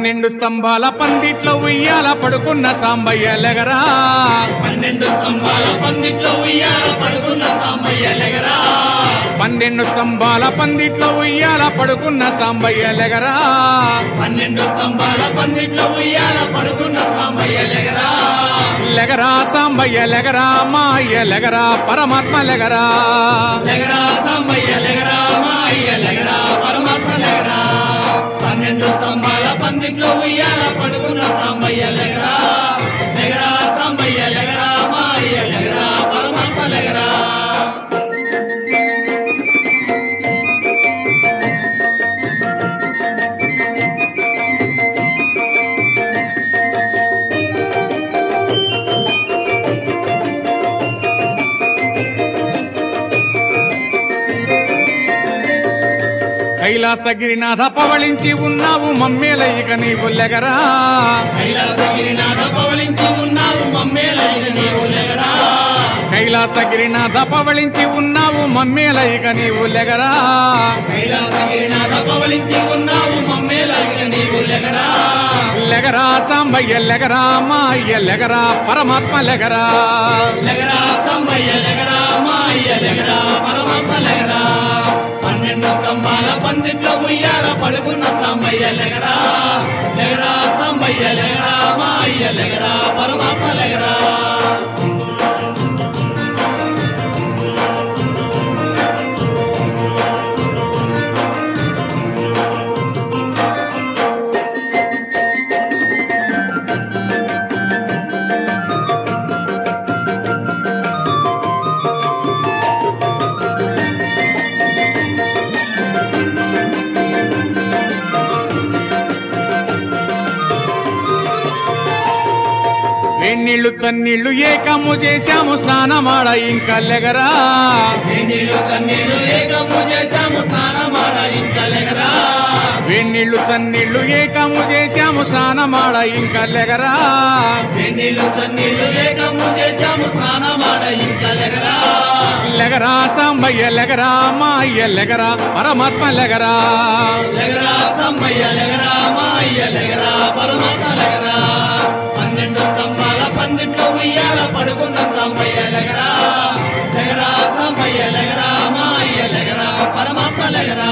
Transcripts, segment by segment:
పన్నెండు స్తంభాల పందిట్లో ఉయ్యాల పడుకున్న సాంబయ్య లెగరా పన్నెండు స్తంభాల పందిట్లో ఉయ్యాల పడుకున్న సాంబయ్య లెగరా పన్నెండు స్తంభాల పందిట్లో ఉయ్యాల పడుకున్న సాంబయ్య లెగరా పన్నెండు స్తంభాల పందిట్లో ఉయ్యాల పడుకున్న సాంబయ్య లెగరా లెగరా సాంబయ్య లెగరా మా అయ్య లెగరా పరమాత్మ లెగరా లెగరా సాంబయ్య లెగరా మా అయ్య లెగరా పరమాత్మ లెగరా పన్నెండు స్తంభాల పందిట్లో ఉయ్యాల పడుకున్న సాంబయ్య లెగరా లెగరా సాంబయ్య లెగరా మా అయ్య లెగరా పరమాత్మ లెగరా కైలాసగిరినాథ పవళించి ఉన్నావు మమ్మేల ఇక నీవు లెగరా కైలాసగిరినాథ పవలించి ఉన్నావు మమ్మేలైన నీవు లెగరా కైలాసగిరినాథ పవళించి ఉన్నావు మమ్మేల ఇక నీవు లెగరా కైలాసగిరినాథ పవలించి ఉన్నావు మమ్మేలైన నీవు లెగరా లెగరా సాంబయ్య లెగరా మా అయ్య లెగరా పరమాత్మ లెగరా లెగరా సాంబయ్య లెగరా మా అయ్య లెగరా పరమాత్మ లెగరా పన్నెండు స్తంభాల పందిట్లో ఉయ్యాల పడుకున్న సాంబయ్య లెగరా లెగరా సాంబయ్య లెగరా మా అయ్య లెగరా పరమాత్మ లెగరా వేణీళ్లు చన్నీళ్లు ఏకము చేశాము స్నానమాడ ఇంకా లెగరా నీళ్ళు చన్నీళ్ళు ఏకము చేశాము స్నానమాడ ఇంత లెగరా వేణీళ్లు చన్నీళ్లు ఏకము చేశాము స్నానమాడ ఇంకా లెగరా నీళ్ళు చన్నీళ్ళు ఏకము చేశాము స్నానమాడ ఇంత లెగరా లెగరా సాంబయ్య లెగరా మా అయ్య లెగరా పరమాత్మ లెగరా లెగరా సమ్మయ్య లెగరా మా అయ్య లెగరా పరమాత్మ లెగరా పన్నెండు స్తంభాల పందిట్లో ఉయ్యాల పడుకున్న సమ్మయ్య లెగరా లెగరా సమ్మయ్య లెగరా మా అయ్య లెగరా పరమాత్మ లెగరా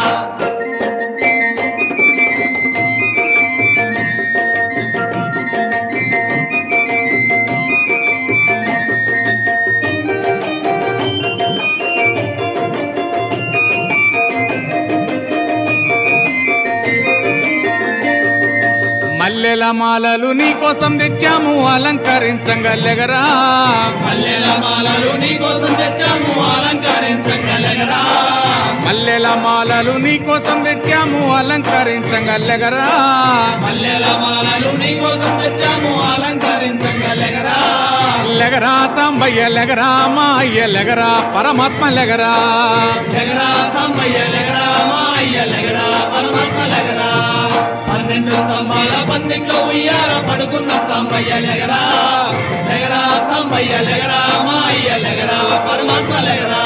మల్లెల మాలలు నీ కోసం తెచ్చాము అలంకరించంగా లెగరా మల్లెల మాలలు నీ కోసం తెచ్చాము అలంకరించంగా లెగరా మల్లెల మాలలు నీ కోసం తెచ్చాము అలంకరించంగా లెగరా మల్లెల మాలలు నీ కోసం తెచ్చాము అలంకరించంగా లెగరా లెగరా సాంబయ్య లెగరా మా అయ్య లెగరా పరమాత్మ లెగరా లెగరా సమ్మయ్య లెగరా మా అయ్య లెగరా పరమాత్మ లెగరా పన్నెండు స్తంభాల పందిట్లో ఉయ్యాల పడుకున్న స్తంభయ్య లెగరా లెగరా సంబయ్య లెగరా మా అయ్య లెగరా పరమాత్మ లెగరా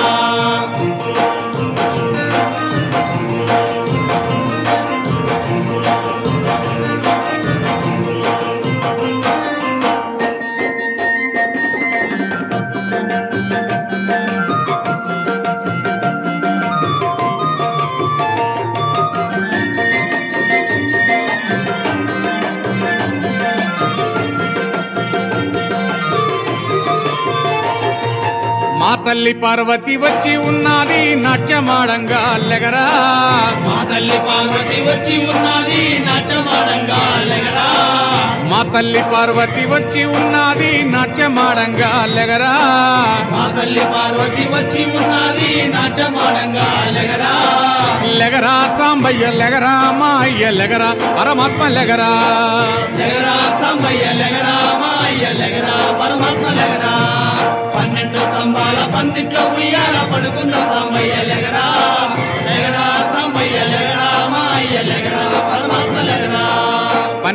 మా తల్లి పార్వతి వచ్చి ఉన్నది నాట్యమాడంగా లెగరా మా తల్లి పార్వతి వచ్చి ఉన్నది నాట్యమాడంగా లెగరా మా తల్లి పార్వతి వచ్చి ఉన్నది నాట్యమాడంగా లెగరా మా తల్లి పార్వతి వచ్చి ఉన్నది నాట్యమాడంగా లెగరా లెగరా సాంబయ్య లెగరా మా అయ్య లెగరా పరమాత్మ లెగరా లెగరా సంబయ్య లెగరా మా అయ్య లెగరా పరమాత్మ లెగరా పన్నెండు స్తంభాల పందిట్లో ఉయ్యాల పడుకున్న సాంబయ్య లెగరా లెగరా సంబయ్య లెగరా మా అయ్య లెగరా పరమాత్మ లెగరా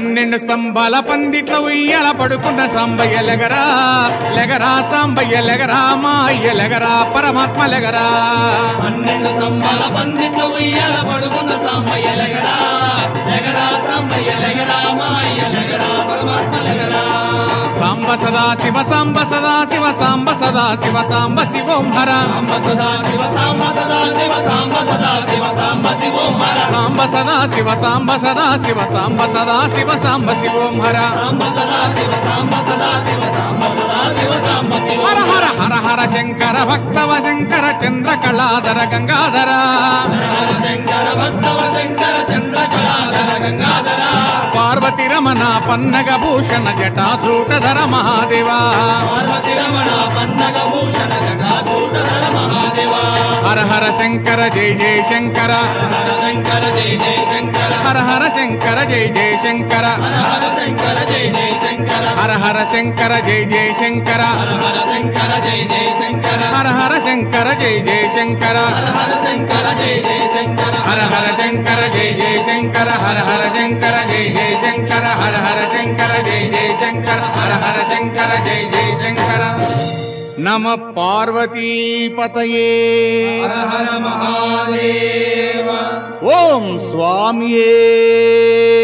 పన్నెండు స్తంభాల పందిట్లో ఉయ్యాల పడుకున్న సాంబయ్య లెగరా లెగరా సాంబయ్య లెగరా మా అయ్య లెగరా పరమాత్మ లెగరా పన్నెండు స్తంభాల పందిట్లో ఉయ్యాల పడుకున్న సాంబయ్య లెగరా లెగరా సాంబయ్య లెగరా మాయ్య లెగరా పరమాత్మ లెగరా సాంబ సదా శివ సాంబ సదా శివ సాంబ సదా శివ సాంబ శివోం హర సాంబ సదా శివ సాంబ సదా శివ సాంబ సదా శివ సాంబ శివోం హర సాంబ సదా శివ సాంబ సదా శివ సాంబ సదా శివ సాంబ శివోం హర సాంబ సదా శివ సాంబ సదా శివ సాంబ సదా శివ సాంబ శివ హర హర హర హర శంకర భక్తవ శంకర చంద్ర కళాధర గంగాధర హర శంకర భక్తవ శంకర చంద్ర కళాధర గంగాధర పార్వతి రమణ పన్నగ భూషణ జటాసూటధర మహాదేవా పార్వతి రమణ పన్నగ భూషణ గంగా చూడధర మహాదేవ హర హర శంకర జయ జయ శంకర హర శంకర జయ జయ శంకర హర హర శంకర జయ జయ శంకర హర హర శంకర జయ జయ శంకర హర హర శంకర జయ జయ శంకర హర హర శంకర జయ జయ శంకర హర హర శంకర జయ జయ శంకర హర హర శంకర జయ జయ శంకర హర హర శంకర జయ జయ శంకర హర హర శంకర జయ జయ శంకర హర హర శంకర జయ జయ శంకర హర హర శంకర జయ జయ శంకర నమ పార్వతీపతయే హర హర మహాదేవ ఓం స్వామియే